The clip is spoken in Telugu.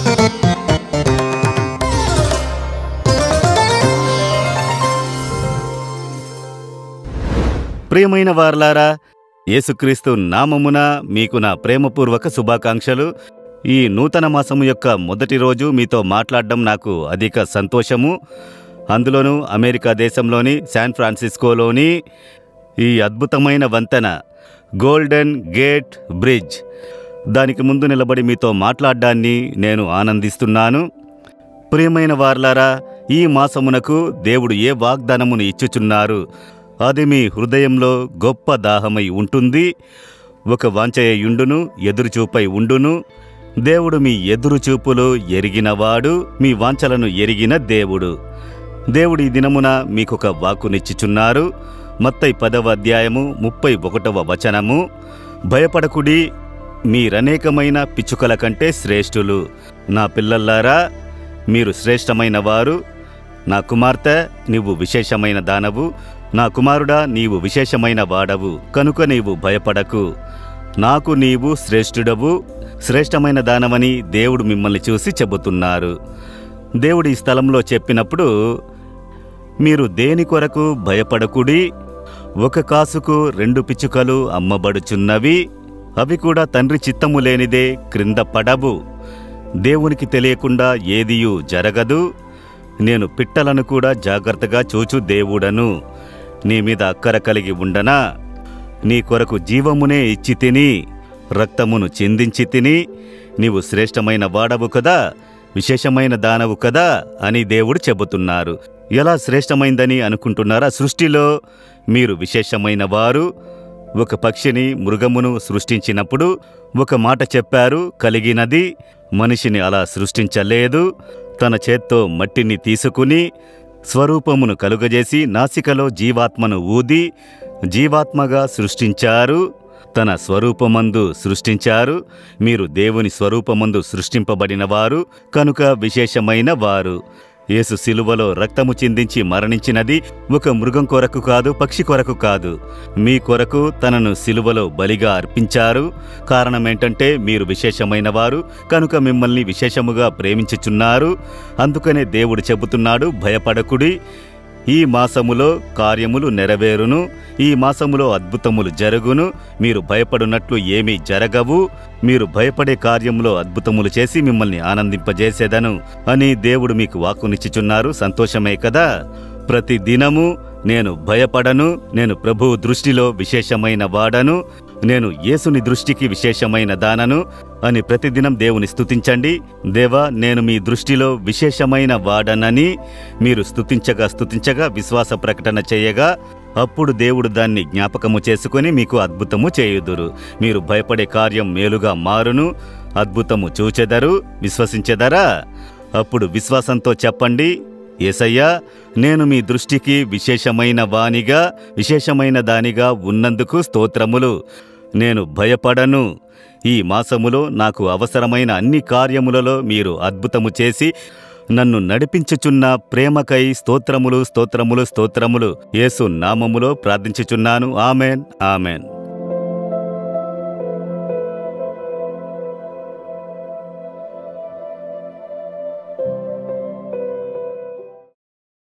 ప్రియమైన వారలారా యేసుక్రీస్తు నామమున మీకు నా ప్రేమపూర్వక శుభాకాంక్షలు ఈ నూతన మాసము యొక్క మొదటి రోజు మీతో మాట్లాడడం నాకు అధిక సంతోషము అందులోనూ అమెరికా దేశంలోని శాన్ ఫ్రాన్సిస్కోలోని ఈ అద్భుతమైన వంతెన గోల్డెన్ గేట్ బ్రిడ్జ్ దానికి ముందు నిలబడి మీతో మాట్లాడడాన్ని నేను ఆనందిస్తున్నాను ప్రియమైన వార్లారా ఈ మాసమునకు దేవుడు ఏ వాగ్దానమును ఇచ్చుచున్నారు అది మీ హృదయంలో గొప్ప దాహమై ఉంటుంది ఒక వాంఛయుండును ఎదురుచూపై ఉండును దేవుడు మీ ఎదురుచూపులు ఎరిగినవాడు మీ వాంఛలను ఎరిగిన దేవుడు దేవుడు ఈ దినమున మీకొక వాక్కునిచ్చుచున్నారు మత్తై పదవ అధ్యాయము ముప్పై ఒకటవ వచనము భయపడకుడి మీరనేకమైన పిచ్చుకల కంటే శ్రేష్ఠులు నా పిల్లల్లారా మీరు శ్రేష్టమైన వారు నా కుమార్తె నీవు విశేషమైన దానవు నా కుమారుడా నీవు విశేషమైన వాడవు కనుక నీవు భయపడకు నాకు నీవు శ్రేష్ఠుడవు శ్రేష్టమైన దానవని దేవుడు మిమ్మల్ని చూసి చెబుతున్నారు దేవుడు ఈ స్థలంలో చెప్పినప్పుడు మీరు దేని కొరకు భయపడకుడి ఒక కాసుకు రెండు పిచ్చుకలు అమ్మబడుచున్నవి అవి కూడా తండ్రి చిత్తము లేనిదే క్రింద పడవు దేవునికి తెలియకుండా ఏదియూ జరగదు నేను పిట్టలను కూడా జాగ్రత్తగా చూచు దేవుడను నీ మీద అక్కర కలిగి ఉండనా నీ కొరకు జీవమునే ఇచ్చి తిని రక్తమును చిందించి తిని నీవు శ్రేష్టమైన వాడవు కదా విశేషమైన దానవు కదా అని దేవుడు చెబుతున్నారు ఎలా శ్రేష్టమైందని అనుకుంటున్నారా సృష్టిలో మీరు విశేషమైన వారు ఒక పక్షిని మృగమును సృష్టించినప్పుడు ఒక మాట చెప్పారు కలిగినది మనిషిని అలా సృష్టించలేదు తన చేత్తో మట్టిని తీసుకుని స్వరూపమును కలుగజేసి నాసికలో జీవాత్మను ఊది జీవాత్మగా సృష్టించారు తన స్వరూపమందు సృష్టించారు మీరు దేవుని స్వరూపమందు సృష్టింపబడిన వారు కనుక విశేషమైన వారు యేసు శిలువలో రక్తము చిందించి మరణించినది ఒక మృగం కొరకు కాదు పక్షి కొరకు కాదు మీ కొరకు తనను శిలువలో బలిగా అర్పించారు కారణమేంటంటే మీరు విశేషమైన వారు కనుక మిమ్మల్ని విశేషముగా ప్రేమించుచున్నారు అందుకనే దేవుడు చెబుతున్నాడు భయపడకుడి ఈ మాసములో కార్యములు నెరవేరును ఈ మాసములో అద్భుతములు జరుగును మీరు భయపడునట్లు ఏమీ జరగవు మీరు భయపడే కార్యములో అద్భుతములు చేసి మిమ్మల్ని ఆనందింపజేసేదను అని దేవుడు మీకు వాక్కునిచ్చుచున్నారు సంతోషమే కదా ప్రతి దినము నేను భయపడను నేను ప్రభువు దృష్టిలో విశేషమైన వాడను నేను యేసుని దృష్టికి విశేషమైన దానను అని ప్రతిదినం దేవుని స్తుతించండి దేవా నేను మీ దృష్టిలో విశేషమైన వాడనని మీరు స్తుతించగా స్తుతించగా విశ్వాస ప్రకటన చేయగా అప్పుడు దేవుడు దాన్ని జ్ఞాపకము చేసుకొని మీకు అద్భుతము చేయుదురు మీరు భయపడే కార్యం మేలుగా మారును అద్భుతము చూచెదరు విశ్వసించెదరా అప్పుడు విశ్వాసంతో చెప్పండి ఏసయ్యా నేను మీ దృష్టికి విశేషమైన వానిగా విశేషమైన దానిగా ఉన్నందుకు స్తోత్రములు నేను భయపడను ఈ మాసములో నాకు అవసరమైన అన్ని కార్యములలో మీరు అద్భుతము చేసి నన్ను నడిపించుచున్న ప్రేమకై స్తోత్రములు స్తోత్రములు స్తోత్రములు యేసు నామములో ప్రార్థించుచున్నాను ఆమెన్ ఆమెన్